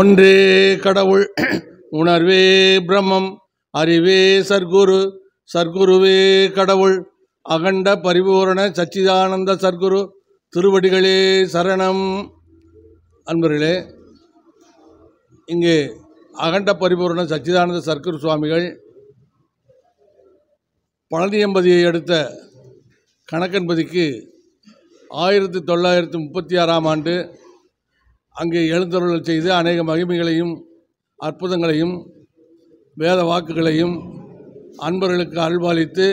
ஒன்றே கடவுள் உணர்வே பிரம்மம் அறிவே சர்க்குரு சர்க்குருவே கடவுள் அகண்ட பரிபூரண சச்சிதானந்த சர்க்குரு திருவடிகளே சரணம் அன்பர்களே இங்கே அகண்ட பரிபூரண சச்சிதானந்த சர்க்குரு சுவாமிகள் பழனியம்பதியை அடுத்த கணக்கன்பதிக்கு ஆயிரத்தி தொள்ளாயிரத்தி முப்பத்தி ஆறாம் ஆண்டு அங்கே எழுந்தருளல் செய்து அநேக மகிமைகளையும் அற்புதங்களையும் வேத வாக்குகளையும் அன்பர்களுக்கு அல்வாளித்து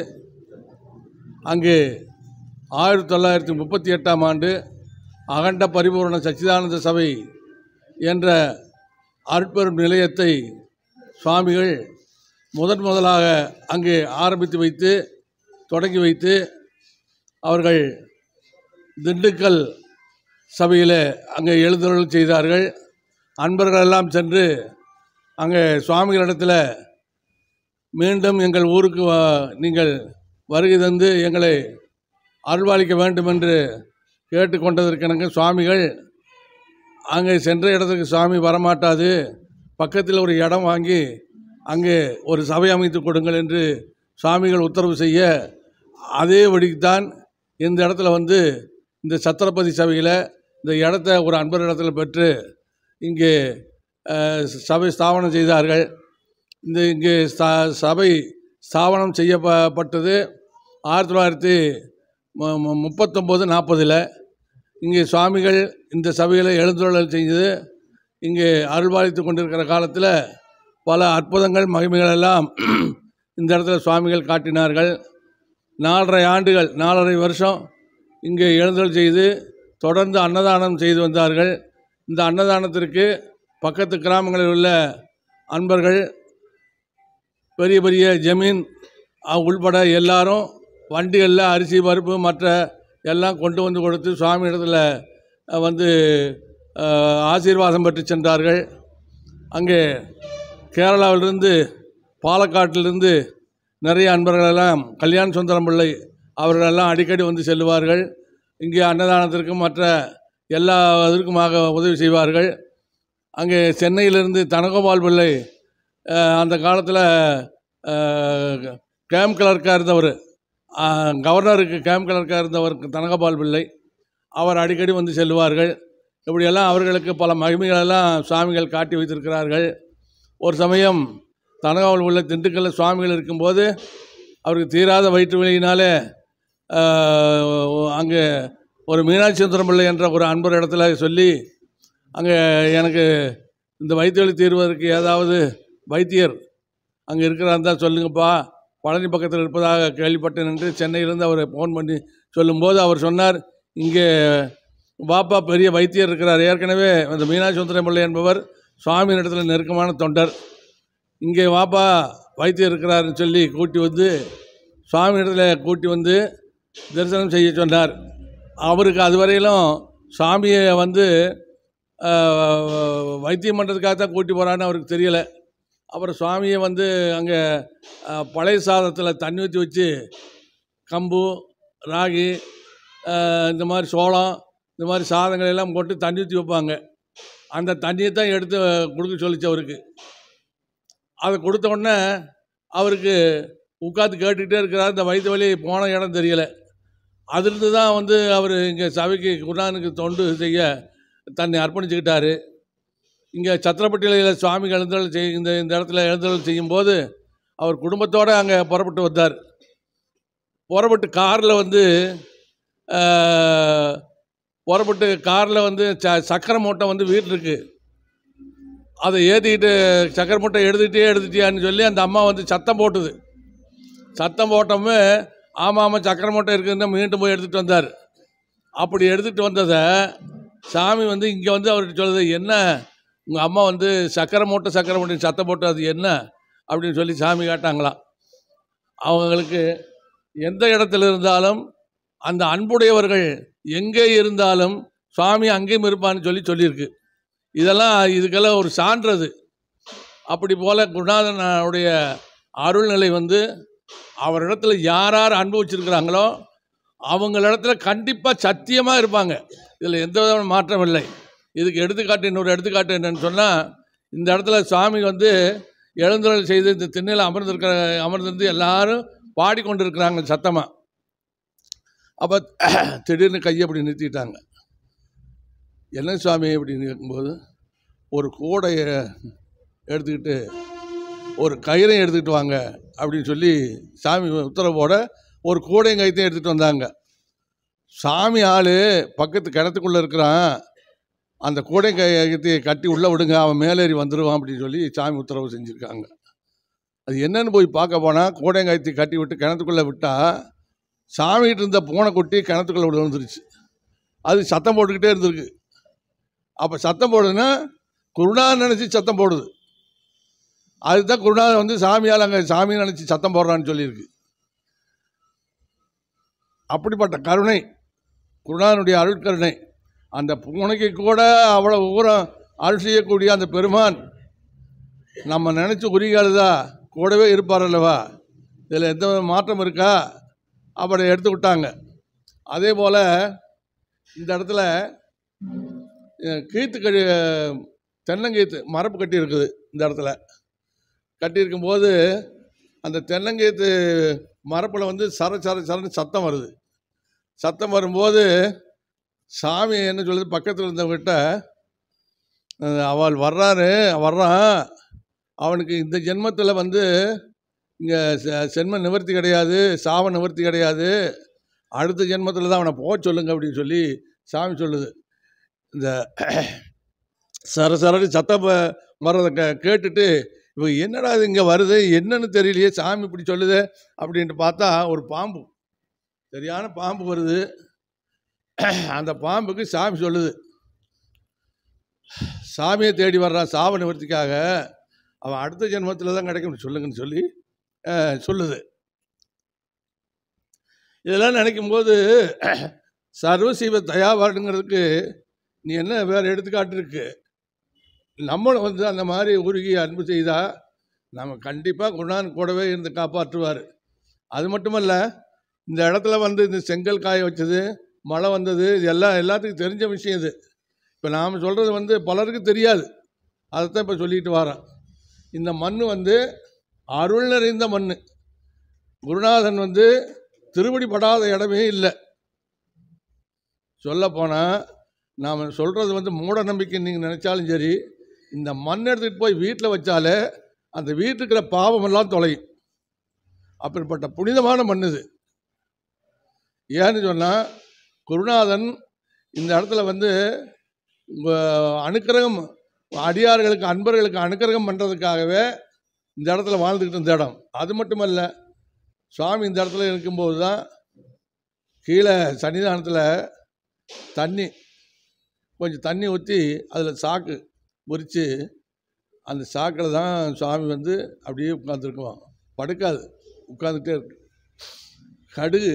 அங்கே ஆயிரத்தி தொள்ளாயிரத்தி முப்பத்தி எட்டாம் ஆண்டு அகண்ட பரிபூரண சச்சிதானந்த சபை என்ற அருட்பெரும் நிலையத்தை சுவாமிகள் முதன் முதலாக அங்கே ஆரம்பித்து வைத்து தொடங்கி வைத்து அவர்கள் திண்டுக்கல் சபையில் அங்கே எழுந்தருள் செய்தார்கள் அன்பர்கள் எல்லாம் சென்று அங்கே சுவாமிகளிடத்தில் மீண்டும் எங்கள் ஊருக்கு வ- நீங்கள் வருகை தந்து எங்களை அருள்வாளிக்க வேண்டும் என்று கேட்டுக்கொண்டதற்கெனங்க சுவாமிகள் அங்கே சென்ற இடத்துக்கு சுவாமி வரமாட்டாது பக்கத்தில் ஒரு இடம் வாங்கி அங்கே ஒரு சபை அமைத்து கொடுங்கள் என்று சுவாமிகள் உத்தரவு செய்ய அதே வழிக்குத்தான் இந்த இடத்துல வந்து இந்த சத்திரபதி சபையில் இந்த இடத்த ஒரு அன்பர் இடத்துல பெற்று இங்கே அஹ், சபை ஸ்தாபனம் செய்தார்கள் இந்த இங்கே ஸ்தா- சபை ஸ்தாபனம் செய்யப்பட்டது ஆயிரத்தி தொள்ளாயிரத்தி மு- மு- முப்பத்தொம்போது நாற்பதில் இங்கே சுவாமிகள் இந்த சபையில் எழுந்துள்ளல் செய்து இங்கே அருள்பாலித்து கொண்டிருக்கிற காலத்தில் பல அற்புதங்கள் மகிமைகள் எல்லாம் இந்த இடத்துல சுவாமிகள் காட்டினார்கள் நாலரை ஆண்டுகள் நாலரை வருஷம் இங்கே எழுந்தருள் செய்து தொடர்ந்து அன்னதானம் செய்து வந்தார்கள் இந்த அன்னதானத்திற்கு பக்கத்து கிராமங்களில் உள்ள அன்பர்கள் பெரிய பெரிய ஜமீன் அஹ், உள்பட எல்லாரும் வண்டிகளில் அரிசி பருப்பு மற்ற எல்லாம் கொண்டு வந்து கொடுத்து சுவாமி இடத்துல அஹ், வந்து அஹ், ஆசீர்வாதம் பெற்று சென்றார்கள் அங்கே கேரளாவிலிருந்து பாலக்காட்டிலிருந்து நிறைய அன்பர்களெல்லாம் கல்யாண சுந்தரம் பிள்ளை அவர்களெல்லாம் அடிக்கடி வந்து செல்லுவார்கள் இங்கே அன்னதானத்திற்கும் மற்ற எல்லா இதற்குமாக உதவி செய்வார்கள் அங்கே சென்னையிலிருந்து தனகோபால் பிள்ளை அஹ், அந்த காலத்தில் கேம் கிளர்க்காக இருந்தவர் அஹ், கவர்னருக்கு கேம் கிளர்க்காக இருந்தவர் தனகோபால் பிள்ளை அவர் அடிக்கடி வந்து செல்வார்கள் இப்படியெல்லாம் அவர்களுக்கு பல மகிமைகளெல்லாம் சுவாமிகள் காட்டி வைத்திருக்கிறார்கள் ஒரு சமயம் தனகாவல் உள்ள திண்டுக்கல்ல சுவாமிகள் இருக்கும்போது அவருக்கு தீராத வயிற்று வலியினாலே அங்கே ஒரு மீனாட்சி சுந்தரம் பிள்ளை என்ற ஒரு அன்பர் இடத்துல சொல்லி அங்கே எனக்கு இந்த வயிற்று வலி தீர்வதற்கு ஏதாவது வைத்தியர் அங்கே இருக்கிறா இருந்தால் சொல்லுங்கப்பா பழனி பக்கத்தில் இருப்பதாக கேள்விப்பட்டேன் என்று சென்னையிலேருந்து அவர் ஃபோன் பண்ணி சொல்லும்போது அவர் சொன்னார் இங்கே பாப்பா பெரிய வைத்தியர் இருக்கிறார் ஏற்கனவே அந்த மீனாட்சி சுந்தரம் பிள்ளை என்பவர் சுவாமியின் இடத்துல நெருக்கமான தொண்டர் இங்கே வாப்பா வைத்தியர் இருக்கிறாருன்னு சொல்லி கூட்டி வந்து சுவாமி இடத்துல கூட்டி வந்து தரிசனம் செய்ய சொன்னார் அவருக்கு அதுவரையிலும் சுவாமியை வந்து ஆஹ், வைத்தியம் பண்ணுறதுக்காக தான் கூட்டி போகிறான்னு அவருக்கு தெரியலை அப்புறம் சுவாமியை வந்து அங்கே ஆஹ், பழைய சாதத்தில் தண்ணி ஊற்றி வச்சு கம்பு ராகி ஆஹ், இந்த மாதிரி சோளம் இந்த மாதிரி சாதங்கள் எல்லாம் போட்டு தண்ணி ஊற்றி வைப்பாங்க அந்த தண்ணியை தான் எடுத்து கொடுக்க சொல்லிச்சு அவருக்கு அதை கொடுத்த உடனே அவருக்கு உட்காந்து கேட்டுக்கிட்டே இருக்கிறார் இந்த வயிற்று வலி போன இடம் தெரியல அதிலிருந்து தான் வந்து அவர் இங்கே சபைக்கு குருநானுக்கு தொண்டு செய்ய தன்னை அர்ப்பணிச்சுக்கிட்டாரு இங்கே சத்திரப்பட்டியில் சுவாமி எழுந்தருள் செய் இந்த இந்த இடத்துல எழுந்தருள் செய்யும்போது அவர் குடும்பத்தோடு அங்கே புறப்பட்டு வந்தார் புறப்பட்டு காரில் வந்து ஆஹ், புறப்பட்டு காரில் வந்து ச சக்கரை மூட்டை வந்து வீட்டில் இருக்குது அதை ஏற்றிக்கிட்டு சக்கரை மூட்டை எடுத்துகிட்டே எடுத்துட்டியான்னு சொல்லி அந்த அம்மா வந்து சத்தம் போட்டுது சத்தம் போட்டோமே ஆமாம் ஆமாம் சக்கரை மூட்டை இருக்குதுன்னு மீண்டும் போய் எடுத்துகிட்டு வந்தார் அப்படி எடுத்துகிட்டு வந்ததை சாமி வந்து இங்கே வந்து அவர்கிட்ட சொல்லுது என்ன உங்கள் அம்மா வந்து சக்கரை மூட்டை சக்கரை மூட்டை சத்தம் போட்டு அது என்ன அப்படின்னு சொல்லி சாமி கேட்டாங்களாம் அவங்களுக்கு எந்த இடத்துல இருந்தாலும் அந்த அன்புடையவர்கள் எங்கே இருந்தாலும் சுவாமி அங்கேயும் இருப்பான்னு சொல்லி சொல்லியிருக்கு இதெல்லாம் இதுக்கெல்லாம் ஒரு சான்றது அப்படி போல குருநாதனுடைய அருள்நிலை வந்து அவரிடத்துல யார் யார் அன்பு வச்சிருக்கிறாங்களோ அவங்களிடத்துல கண்டிப்பாக சத்தியமாக இருப்பாங்க இதில் எந்த விதமான மாற்றம் இல்லை இதுக்கு எடுத்துக்காட்டு இன்னொரு எடுத்துக்காட்டு என்னன்னு சொன்னால் இந்த இடத்துல சாமி வந்து எழுந்தருள் செய்து இந்த திண்ணையில் அமர்ந்திருக்கிற அமர்ந்திருந்து எல்லாரும் பாடிக்கொண்டிருக்கிறாங்க சத்தமாக அப்போ திடீர்னு கையை அப்படி நிறுத்திட்டாங்க என்ன சுவாமி அப்படின்னு கேட்கும்போது ஒரு கூடையை எடுத்துக்கிட்டு ஒரு கயிறையும் எடுத்துக்கிட்டு வாங்க அப்படின்னு சொல்லி சாமி உத்தரவோட ஒரு கூடையும் கைத்தையும் எடுத்துகிட்டு வந்தாங்க சாமி ஆள் பக்கத்து கிணத்துக்குள்ளே இருக்கிறான் அந்த கூடை கையத்தை கட்டி உள்ளே விடுங்க அவன் மேலேறி வந்துடுவான் அப்படின்னு சொல்லி சாமி உத்தரவு செஞ்சுருக்காங்க அது என்னன்னு போய் பார்க்க போனால் கூடையங்காயத்தை கட்டி விட்டு கிணத்துக்குள்ளே விட்டால் சாமிகிட்ட இருந்த பூனைக்குட்டி கிணத்துக்குள்ளே விழுந்துருச்சு அது சத்தம் போட்டுக்கிட்டே இருந்திருக்கு அப்போ சத்தம் போடுதுன்னா குருநாதன் நினச்சி சத்தம் போடுது அதுதான் குருநாதன் வந்து சாமியால் அங்கே சாமியை நினச்சி சத்தம் போடுறான்னு சொல்லியிருக்கு அப்படிப்பட்ட கருணை குருநாதனுடைய அருட்கருணை அந்த பூனைக்கு கூட அவ்வளோ ஊரம் அருள் செய்யக்கூடிய அந்த பெருமான் நம்ம நினச்சி உரிகாலுதா கூடவே இருப்பார் அல்லவா இதில் எந்த வித மாற்றம் இருக்கா அப்படி எடுத்து விட்டாங்க அதே போல் இந்த இடத்துல அஹ், கீத்து கடி தென்னங்கீத்து மரப்பு கட்டி இருக்குது இந்த இடத்துல கட்டியிருக்கும்போது அந்த தென்னங்கீத்து மரப்பில் வந்து சர சர சரன்னு சத்தம் வருது சத்தம் வரும்போது சாமி என்ன சொல்லுது பக்கத்தில் இருந்தவங்கிட்ட அஹ், அவள் வர்றாரு வர்றான் அவனுக்கு இந்த ஜென்மத்தில் வந்து இங்கே சென்ம நிவர்த்தி கிடையாது சாவ நிவர்த்தி கிடையாது அடுத்த ஜென்மத்தில் தான் அவனை போக சொல்லுங்க அப்படின்னு சொல்லி சாமி சொல்லுது இந்த சர சரன்னு சத்தம் வ- வர்றதை க கேட்டுட்டு இப்போ என்னடா இது இங்கே வருது என்னன்னு தெரியலையே சாமி இப்படி சொல்லுது அப்படின்ட்டு பார்த்தா ஒரு பாம்பு சரியான பாம்பு வருது அந்த பாம்புக்கு சாமி சொல்லுது சாமியை தேடி வர்றான் சாவ நிவர்த்திக்காக அவன் அடுத்த ஜென்மத்தில் தான் கிடைக்கும் சொல்லுங்கன்னு சொல்லி அஹ், சொல்லுது இதெல்லாம் நினைக்கும் போது சர்வசீவ தயாவாடுங்கிறதுக்கு நீ என்ன வேறு எடுத்துக்காட்டு இருக்கு நம்மளும் வந்து அந்த மாதிரி உருகி அன்பு செய்தால் நம்ம கண்டிப்பாக குணான் கூடவே இருந்து காப்பாற்றுவார் அது மட்டுமல்ல இந்த இடத்துல வந்து இந்த செங்கல் காய வச்சது மழை வந்தது இது எல்லாம் எல்லாத்துக்கும் தெரிஞ்ச விஷயம் இது இப்போ நாம் சொல்கிறது வந்து பலருக்கு தெரியாது அதைத்தான் இப்போ சொல்லிட்டு வரேன் இந்த மண் வந்து அருள் நிறைந்த மண் குருநாதன் வந்து திருவடி படாத இடமே இல்லை சொல்லப்போனால் நாம் சொல்கிறது வந்து மூட நம்பிக்கை நீங்கள் நினச்சாலும் சரி இந்த மண் எடுத்துகிட்டு போய் வீட்டில் வச்சாலே அந்த வீட்டுக்கு இருக்கிற பாவமெல்லாம் தொலையும் அப்படிப்பட்ட புனிதமான மண் இது ஏன்னு சொன்னால் குருநாதன் இந்த இடத்துல வந்து உங்க அனுக்கிரகம் அடியார்களுக்கு அன்பர்களுக்கு அனுக்கிரகம் பண்ணுறதுக்காகவே இந்த இடத்துல வாழ்ந்துக்கிட்டு இருந்த இடம் அது மட்டுமல்ல சுவாமி இந்த இடத்துல இருக்கும்போது தான் கீழே சன்னிதானத்தில் தண்ணி கொஞ்சம் தண்ணி ஊற்றி அதில் சாக்கு முறித்து அந்த சாக்கில் தான் சுவாமி வந்து அப்படியே உட்காந்துருக்குவான் படுக்காது உட்காந்துக்கிட்டே இருக்கு கடுகு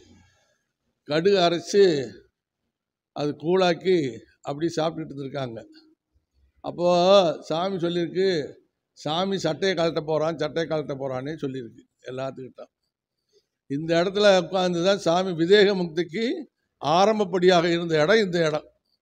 கடுகு அரைச்சி அது கூழாக்கி அப்படி சாப்பிட்டுட்டு இருந்திருக்காங்க அப்போது சாமி சொல்லியிருக்கு சாமி சட்டையை கழட்ட போகிறான் சட்டையை கழட்ட போகிறான்னே சொல்லியிருக்கு எல்லாத்துக்கிட்ட இந்த இடத்துல உட்காந்து தான் சாமி விதேக முக்திக்கு ஆரம்பப்படியாக இருந்த இடம் இந்த இடம்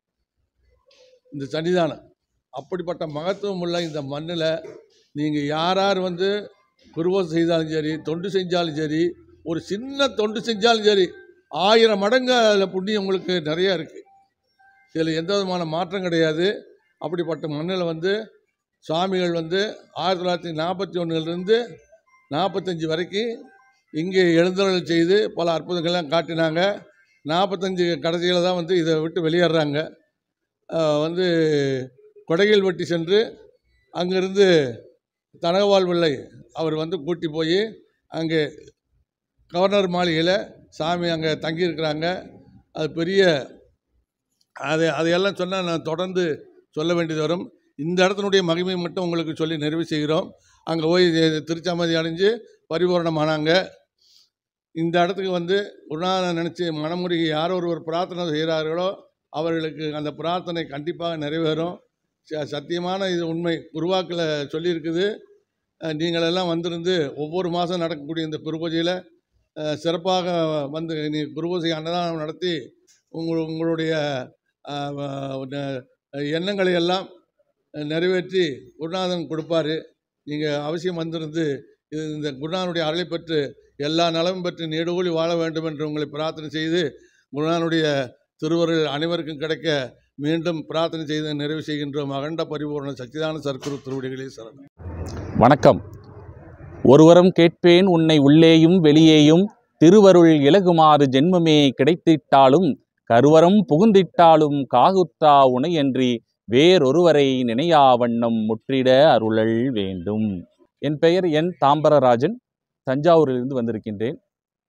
இந்த சன்னிதானம் அப்படிப்பட்ட மகத்துவம் உள்ள இந்த மண்ணில் நீங்கள் யார் யார் வந்து குருவம் செய்தாலும் சரி தொண்டு செஞ்சாலும் சரி ஒரு சின்ன தொண்டு செஞ்சாலும் சரி ஆயிரம் மடங்கு அதில் புண்ணியம் உங்களுக்கு நிறைய இருக்குது இதில் எந்த விதமான மாற்றம் கிடையாது அப்படிப்பட்ட மண்ணில் வந்து சுவாமிகள் வந்து ஆயிரத்தி தொள்ளாயிரத்தி நாற்பத்தி ஒன்றுலேருந்து நாற்பத்தஞ்சு வரைக்கும் இங்கே எழுந்தருள் செய்து பல அற்புதங்கள்லாம் காட்டினாங்க நாற்பத்தஞ்சு கடைசியில் தான் வந்து இதை விட்டு வெளியேறாங்க ஆஹ் வந்து கொடையில் வெட்டி சென்று அங்கிருந்து தனகவால் பிள்ளை அவர் வந்து கூட்டி போய் அங்கே கவர்னர் மாளிகையில் சாமி அங்கே தங்கியிருக்கிறாங்க அது பெரிய அது அதையெல்லாம் சொன்னால் நான் தொடர்ந்து சொல்ல வேண்டியது வரும் இந்த இடத்தினுடைய மகிமை மட்டும் உங்களுக்கு சொல்லி நிறைவு செய்கிறோம் அங்கே போய் இது திருச்சாமதி அடைஞ்சு பரிபூரணமானாங்க இந்த இடத்துக்கு வந்து குருநாதன் நினச்சி மனமுருகி யார் ஒருவர் பிரார்த்தனை செய்கிறார்களோ அவர்களுக்கு அந்த பிரார்த்தனை கண்டிப்பாக நிறைவேறும் ச- சத்தியமான இது உண்மை குருவாக்கில் சொல்லியிருக்குது அஹ், நீங்களெல்லாம் வந்திருந்து ஒவ்வொரு மாதம் நடக்கக்கூடிய இந்த குருபூஜையில் அஹ், சிறப்பாக வந்து நீ குருபூஜை அன்னதானம் நடத்தி உங்கள் உங்களுடைய அஹ், அஹ், எண்ணங்களை எல்லாம் அஹ், நிறைவேற்றி குருநாதன் கொடுப்பாரு நீங்கள் அவசியம் வந்திருந்து இது இந்த குருநாதனுடைய அருளை பெற்று எல்லா நலமும் பெற்று நீடூழி வாழ வேண்டும் என்று உங்களை பிரார்த்தனை செய்து குருநாதனுடைய திருவருள் அனைவருக்கும் கிடைக்க மீண்டும் பிரார்த்தனை செய்து நிறைவு செய்கின்றோம் அகண்ட பரிபூர்ண சச்சிதான சர்க்குரு திருவடிகளே சரணம் வணக்கம் ஒருவரம் கேட்பேன் உன்னை உள்ளேயும் வெளியேயும் திருவருள் இலகுமாறு ஜென்மமே கிடைத்திட்டாலும் கருவரம் புகுந்திட்டாலும் காகுத்தா உனையன்றி வேறொருவரை நினையா வண்ணம் முற்றிட அருளல் வேண்டும் என் பெயர் என் தாம்பரராஜன் தஞ்சாவூரிலிருந்து வந்திருக்கின்றேன்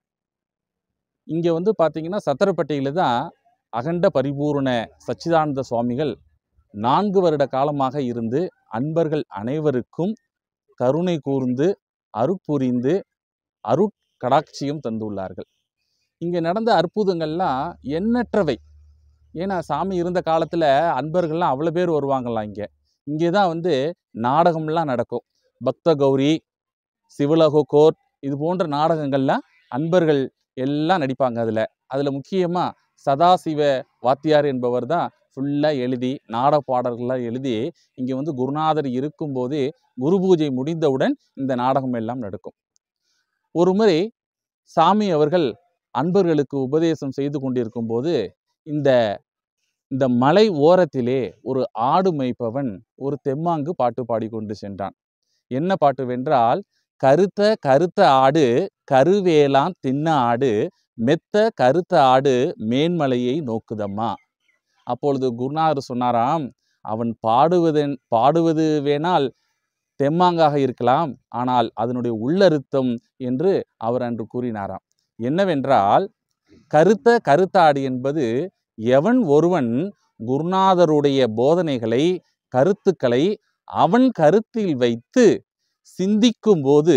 இங்கே வந்து பார்த்தீங்கன்னா சத்திரப்பட்டியில் தான் அகண்ட பரிபூரண சச்சிதானந்த சுவாமிகள் நான்கு வருட காலமாக இருந்து அன்பர்கள் அனைவருக்கும் கருணை கூர்ந்து அருட்புரிந்து அருட்கடாட்சியம் தந்துள்ளார்கள் இங்கே நடந்த அற்புதங்கள்லாம் எண்ணற்றவை ஏன்னா சாமி இருந்த காலத்தில் அன்பர்கள்லாம் அவ்வளோ பேர் வருவாங்களாம் இங்கே இங்கே தான் வந்து நாடகம்லாம் நடக்கும் பக்த கௌரி சிவலகு கோர்ட் இது போன்ற நாடகங்கள்லாம் அன்பர்கள் எல்லாம் நடிப்பாங்க அதில் அதில் முக்கியமாக சதாசிவ வாத்தியார் என்பவர் தான் ஃபுல்லாக எழுதி நாடக பாடல்கள்லாம் எழுதி இங்கே வந்து குருநாதர் இருக்கும்போது குரு பூஜை முடிந்தவுடன் இந்த நாடகம் எல்லாம் நடக்கும் ஒரு முறை சாமி அவர்கள் அன்பர்களுக்கு உபதேசம் செய்து கொண்டிருக்கும் போது இந்த இந்த மலை ஓரத்திலே ஒரு ஆடு மேய்ப்பவன் ஒரு தெம்மாங்கு பாட்டு பாடிக்கொண்டு சென்றான் என்ன பாட்டு வென்றால் கருத்த கருத்த ஆடு கருவேலாம் தின்ன ஆடு மெத்த கருத்த ஆடு மேன்மலையை நோக்குதம்மா அப்பொழுது குருநாதர் சொன்னாராம் அவன் பாடுவதன் பாடுவது வேணால் தெம்மாங்காக இருக்கலாம் ஆனால் அதனுடைய உள்ளறுத்தம் என்று அவர் அன்று கூறினாராம் என்னவென்றால் கருத்த கருத்தாடு என்பது எவன் ஒருவன் குருநாதருடைய போதனைகளை கருத்துக்களை அவன் கருத்தில் வைத்து சிந்திக்கும்போது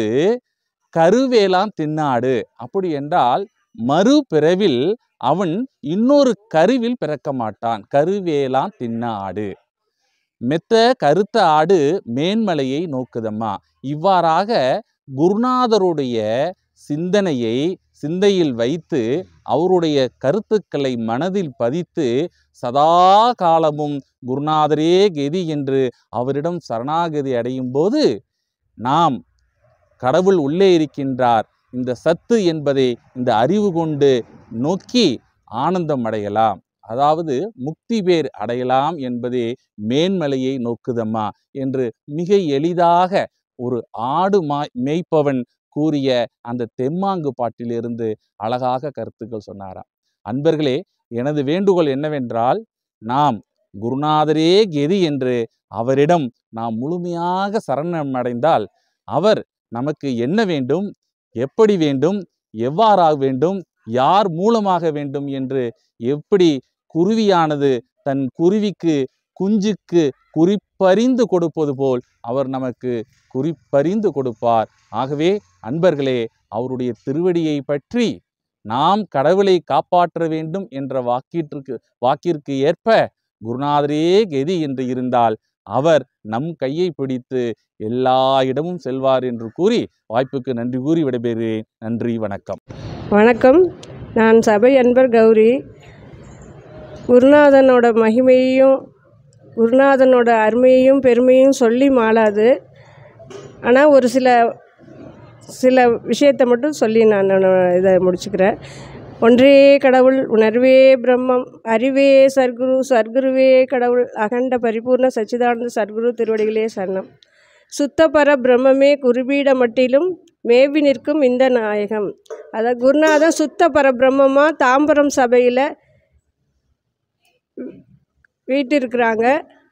கருவேலாம் தின்னாடு அப்படி என்றால் மறுபிறவில் அவன் இன்னொரு கருவில் பிறக்க மாட்டான் கருவேலாம் தின்னாடு மெத்த கருத்த ஆடு மேன்மலையை நோக்குதம்மா இவ்வாறாக குருநாதருடைய சிந்தனையை சிந்தையில் வைத்து அவருடைய கருத்துக்களை மனதில் பதித்து சதா காலமும் குருநாதரே கெதி என்று அவரிடம் சரணாகதி அடையும் போது நாம் கடவுள் உள்ளே இருக்கின்றார் இந்த சத்து என்பதை இந்த அறிவு கொண்டு நோக்கி ஆனந்தம் அடையலாம் அதாவது முக்தி பேர் அடையலாம் என்பதே மேன்மலையை நோக்குதம்மா என்று மிக எளிதாக ஒரு ஆடு மா மேய்ப்பவன் கூறிய அந்த தெம்மாங்கு பாட்டிலிருந்து அழகாக கருத்துக்கள் சொன்னாராம் அன்பர்களே எனது வேண்டுகோள் என்னவென்றால் நாம் குருநாதரே கெதி என்று அவரிடம் நாம் முழுமையாக சரணம் அடைந்தால் அவர் நமக்கு என்ன வேண்டும் எப்படி வேண்டும் எவ்வாறாக வேண்டும் யார் மூலமாக வேண்டும் என்று எப்படி குருவியானது தன் குருவிக்கு குஞ்சுக்கு குறிப்பறிந்து கொடுப்பது போல் அவர் நமக்கு குறிப்பறிந்து கொடுப்பார் ஆகவே அன்பர்களே அவருடைய திருவடியை பற்றி நாம் கடவுளை காப்பாற்ற வேண்டும் என்ற வாக்கிற்கு வாக்கிற்கு ஏற்ப குருநாதரே கெதி என்று இருந்தால் அவர் நம் கையை பிடித்து எல்லா இடமும் செல்வார் என்று கூறி வாய்ப்புக்கு நன்றி கூறி விடைபெறுகிறேன் நன்றி வணக்கம் வணக்கம் நான் சபை அன்பர் கௌரி குருநாதனோட மகிமையையும் குருநாதனோட அருமையையும் பெருமையும் சொல்லி மாளாது ஆனால் ஒரு சில சில விஷயத்தை மட்டும் சொல்லி நான் நான் இதை முடிச்சுக்கிறேன் ஒன்றே கடவுள் உணர்வே பிரம்மம் அறிவே சர்க்குரு சர்க்குருவே கடவுள் அகண்ட பரிபூர்ண சச்சிதானந்த சர்க்குரு திருவடிகளே சரணம் சுத்தபர பிரம்மமே குருபீட மட்டிலும் மேவி நிற்கும் இந்த நாயகம் அத குருநாதன் சுத்த பரபிரம்மமா தாம்பரம் சபையில் வீட்டிருக்கிறாங்க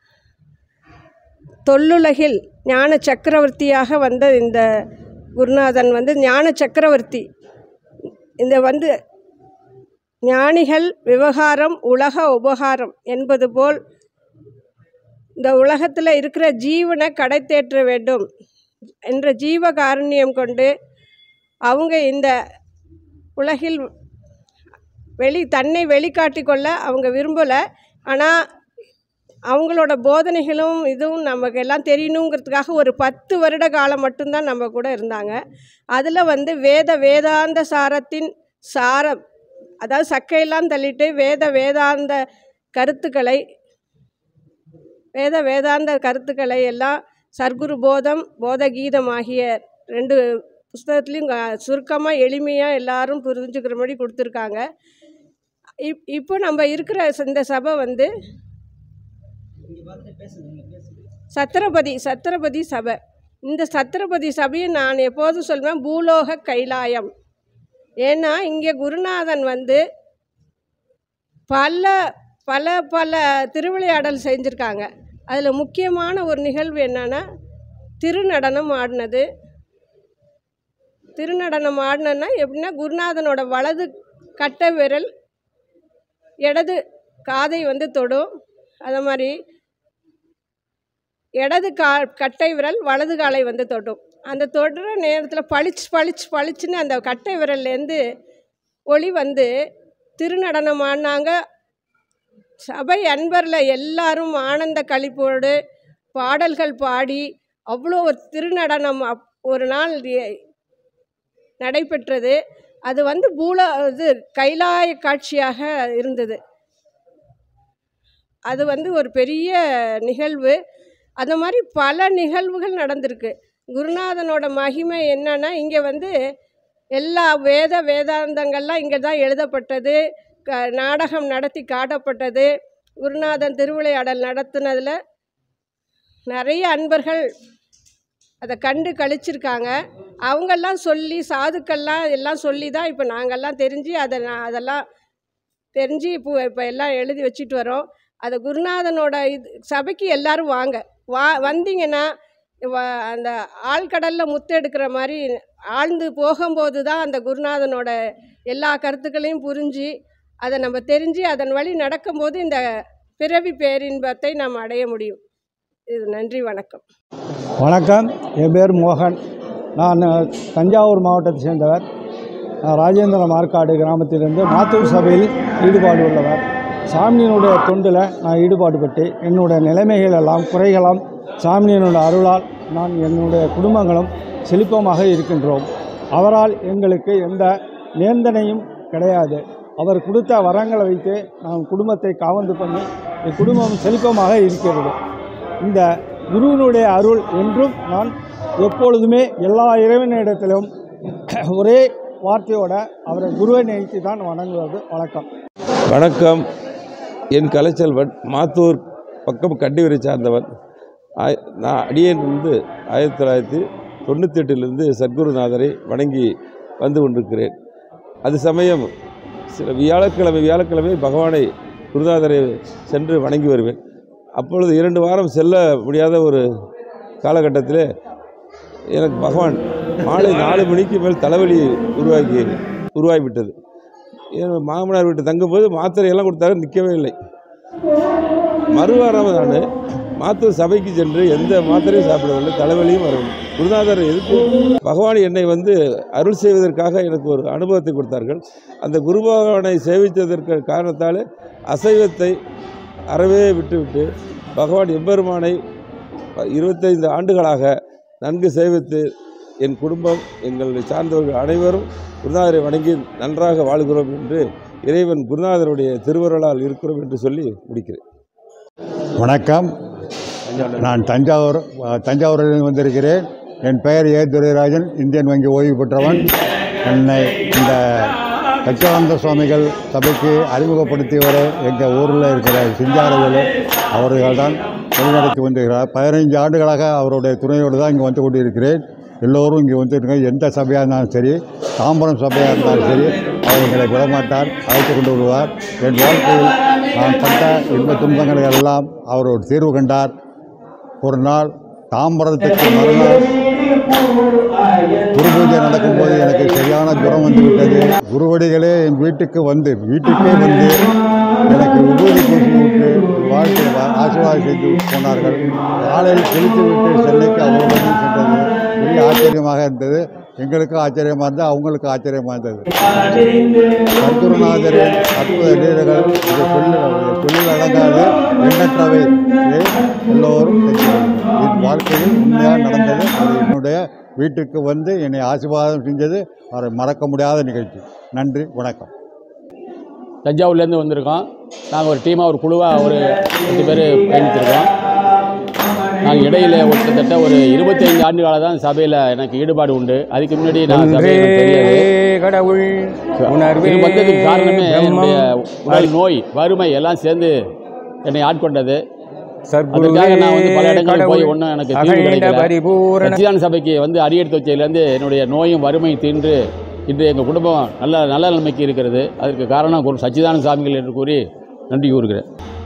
தொல்லுலகில் ஞான சக்கரவர்த்தியாக வந்த இந்த குருநாதன் வந்து ஞான சக்கரவர்த்தி இந்த வந்து ஞானிகள் விவகாரம் உலக உபகாரம் என்பது போல் இந்த உலகத்தில் இருக்கிற ஜீவனை கடை தேற்ற வேண்டும் என்ற ஜீவ காருண்யம் கொண்டு அவங்க இந்த உலகில் வெளி தன்னை வெளிக்காட்டி கொள்ள அவங்க விரும்பலை ஆனால் அவங்களோட போதனைகளும் இதுவும் நமக்கு எல்லாம் தெரியணுங்கிறதுக்காக ஒரு பத்து வருட காலம் மட்டும்தான் நம்ம கூட இருந்தாங்க அதில் வந்து வேத வேதாந்த சாரத்தின் சாரம் அதாவது சக்கையெல்லாம் தள்ளிட்டு வேத வேதாந்த கருத்துக்களை வேத வேதாந்த கருத்துக்களை எல்லாம் சர்க்குரு போதம் போதகீதம் ஆகிய ரெண்டு புஸ்தகத்துலேயும் சுருக்கமாக எளிமையாக எல்லாரும் புரிஞ்சுக்கிறபடி கொடுத்துருக்காங்க இப் இப்போ நம்ம இருக்கிற இந்த சபை வந்து சத்திரபதி சத்திரபதி சபை இந்த சத்திரபதி சபையை நான் எப்போதும் சொல்வேன் பூலோக கைலாயம் ஏன்னா இங்கே குருநாதன் வந்து பல பல பல திருவிளையாடல் செஞ்சுருக்காங்க அதில் முக்கியமான ஒரு நிகழ்வு என்னன்னா திருநடனம் ஆடினது திருநடனம் ஆடினன்னா எப்படின்னா குருநாதனோட வலது கட்டை விரல் இடது காதை வந்து தொடும் அது மாதிரி இடது கா கட்டை விரல் வலது காலை வந்து தொடும் அந்த தொடுற நேரத்தில் பளிச்சு பளிச்சு பளிச்சுன்னு அந்த கட்டை விரல்லேருந்து ஒளி வந்து திருநடனம் ஆடினாங்க சபை அன்பரில் எல்லாரும் ஆனந்த களிப்போடு பாடல்கள் பாடி அவ்வளோ ஒரு திருநடனம் அப் ஒரு நாள் எ- நடைபெற்றது அது வந்து பூல இது கைலாய காட்சியாக இருந்தது அது வந்து ஒரு பெரிய நிகழ்வு அந்த மாதிரி பல நிகழ்வுகள் நடந்திருக்கு குருநாதனோட மகிமை என்னன்னா இங்கே வந்து எல்லா வேத வேதாந்தங்கள்லாம் இங்கே தான் எழுதப்பட்டது க நாடகம் நடத்தி காட்டப்பட்டது குருநாதன் திருவிளையாடல் நடத்துனதில் நிறைய அன்பர்கள் அதை கண்டு கழிச்சிருக்காங்க அவங்கெல்லாம் சொல்லி சாதுக்கள்லாம் எல்லாம் சொல்லி தான் இப்போ நாங்கள்லாம் தெரிஞ்சு அதை நான் அதெல்லாம் தெரிஞ்சு இப்போ இப்போ எல்லாம் எழுதி வச்சுட்டு வரோம் அதை குருநாதனோட இது சபைக்கு எல்லாரும் வாங்க வா வந்தீங்கன்னா வ- அந்த ஆழ்கடலில் முத்தெடுக்கிற மாதிரி ஆழ்ந்து போகும்போது தான் அந்த குருநாதனோட எல்லா கருத்துக்களையும் புரிஞ்சு அதை நம்ம தெரிஞ்சு அதன் வழி நடக்கும்போது இந்த பிறவி பேரின்பத்தை நாம் அடைய முடியும் இது நன்றி வணக்கம் வணக்கம் என் பேர் மோகன் நான் தஞ்சாவூர் மாவட்டத்தை சேர்ந்தவர் நான் ராஜேந்திர மார்க்காடு கிராமத்திலிருந்து மாத்தூர் சபையில் ஈடுபாடு உள்ளவர் சாமியினுடைய தொண்டில் நான் ஈடுபாடு பட்டு என்னுடைய நிலைமைகள் எல்லாம் குறைகளாம் சாமியினுடைய அருளால் நான் என்னுடைய குடும்பங்களும் செழிப்பமாக இருக்கின்றோம் அவரால் எங்களுக்கு எந்த நேர்ந்தனையும் கிடையாது அவர் கொடுத்த வரங்களை வைத்து நான் குடும்பத்தை காவந்து பண்ணி என் குடும்பம் செழிப்பமாக இருக்கிறது இந்த குருவினுடைய அருள் என்றும் நான் எப்பொழுதுமே எல்லா இறைவனிடத்திலும் ஒரே வார்த்தையோட அவரை குருவை நினைத்து தான் வணங்குவது வழக்கம் வணக்கம் என் கலைச்செல்வன் மாத்தூர் பக்கம் கண்டிவரை சார்ந்தவன் ஆய- நான் அடியேன் வந்து ஆயிரத்தி தொள்ளாயிரத்தி தொண்ணூற்றி எட்டிலிருந்து சத்குருநாதரை வணங்கி வந்து கொண்டிருக்கிறேன் அது சமயம் சில வியாழக்கிழமை வியாழக்கிழமை பகவானை குருநாதரை சென்று வணங்கி வருவேன் அப்பொழுது இரண்டு வாரம் செல்ல முடியாத ஒரு காலகட்டத்தில் எனக்கு பகவான் மாலை நாலு மணிக்கு மேல் தலைவலி உருவாக்கி உருவாகிவிட்டது என் மாமனார் வீட்டு தங்கும்போது மாத்திரையெல்லாம் கொடுத்தாரு நிற்கவே இல்லை மறுவாரம் நான் மாத்தூர் சபைக்கு சென்று எந்த மாத்திரையும் சாப்பிடவில்லை தலைவலியும் வரவில்லை குருநாதர் எதுக்கு பகவான் என்னை வந்து அருள் செய்வதற்காக எனக்கு ஒரு அனுபவத்தை கொடுத்தார்கள் அந்த குரு பகவானை சேவித்ததற்கு காரணத்தால் அசைவத்தை அறவே விட்டுவிட்டு பகவான் எம்பெருமானை இருபத்தைந்து ஆண்டுகளாக நன்கு சேவித்து என் குடும்பம் எங்களை சார்ந்தவர்கள் அனைவரும் குருநாதரை வணங்கி நன்றாக வாழ்கிறோம் என்று இறைவன் குருநாதருடைய திருவருளால் இருக்கிறோம் என்று சொல்லி முடிக்கிறேன் வணக்கம் நான் தஞ்சாவூர் அஹ், தஞ்சாவூரில் வந்திருக்கிறேன் என் பெயர் ஏ துரைராஜன் இந்தியன் வங்கி ஓய்வு பெற்றவன் என்னை இந்த சச்சியானந்த சுவாமிகள் சபைக்கு அறிமுகப்படுத்தியவர் எங்கள் ஊரில் இருக்கிற சிஞ்சாரவேலு அவர்கள் தான் வழிநடத்தி வந்திருக்கிறார் பதினைஞ்சு ஆண்டுகளாக அவருடைய துணையோடு தான் இங்கே வந்து கொண்டிருக்கிறேன் எல்லோரும் இங்கே வந்துருக்கோம் எந்த சபையாக இருந்தாலும் சரி தாம்பரம் சபையாக இருந்தாலும் சரி அவர் எங்களை விடமாட்டார் அழைத்து கொண்டு வருவார் என் வாழ்க்கையில் நான் பட்ட இன்ப துன்பங்களை எல்லாம் அவர் ஒரு தீர்வு கண்டார் ஒரு நாள் தாம்பரத்துக்கு மறுநாள் குரு பூஜை நடக்கும்போது எனக்கு சரியான ஜுரம் வந்து விட்டது குருவடிகளே என் வீட்டுக்கு வந்து வீட்டுக்கே வந்து எனக்கு விபூதி பூசி விட்டு வாழ்க்கை வா- ஆசீர்வாதம் செய்து போனார்கள் காலையில் குளித்து விட்டு சென்னைக்கு அவர்களுடன் சென்றது பெரிய ஆச்சரியமாக இருந்தது எங்களுக்கும் ஆச்சரியமாக இருந்தது அவங்களுக்கும் ஆச்சரியமாக இருந்தது சத்குருநாதரின் அற்புத லீலைகள் இது சொல்லி சொல்லில் அடங்காது எண்ணற்றவை இதை எல்லோரும் தெரிஞ்சுக்கணும். என் வாழ்க்கையில் உண்மையாக நடந்தது அது என்னுடைய வீட்டுக்கு வந்து என்னை ஆசீர்வாதம் செஞ்சது அவரை மறக்க முடியாத நிகழ்ச்சி நன்றி வணக்கம் தஞ்சாவூர்லேருந்து வந்திருக்கோம் நாங்கள் ஒரு டீமாக ஒரு குழுவாக ஒரு பத்து பேர் பயணித்திருக்கோம் நான் இடையில கிட்டத்தட்ட ஒரு இருபத்தைந்து ஆண்டு காலம் தான் சபையில் எனக்கு ஈடுபாடு உண்டு அதுக்கு முன்னாடி நான் சபையில் எனக்கு தெரியாது கடவுள் இது வந்ததுக்கு காரணமே என்னுடைய உடல் நோய் வறுமை எல்லாம் சேர்ந்து என்னை ஆட்கொண்டது அதுக்காக நான் வந்து பல இடங்களுக்கு போய் ஒன்றும் எனக்கு தீர்வு கிடைக்கல பரிபூரண சச்சிதான சபைக்கு வந்து அடியெடுத்து வச்சதுலேருந்து என்னுடைய நோயும் வறுமையும் தீர்ந்து இன்று எங்கள் குடும்பம் நல்ல நல்ல நிலைமைக்கு இருக்கிறது அதற்கு காரணம் ஒரு சச்சிதானந்த சாமிகள் என்று கூறி நன்றி கூறுகிறேன்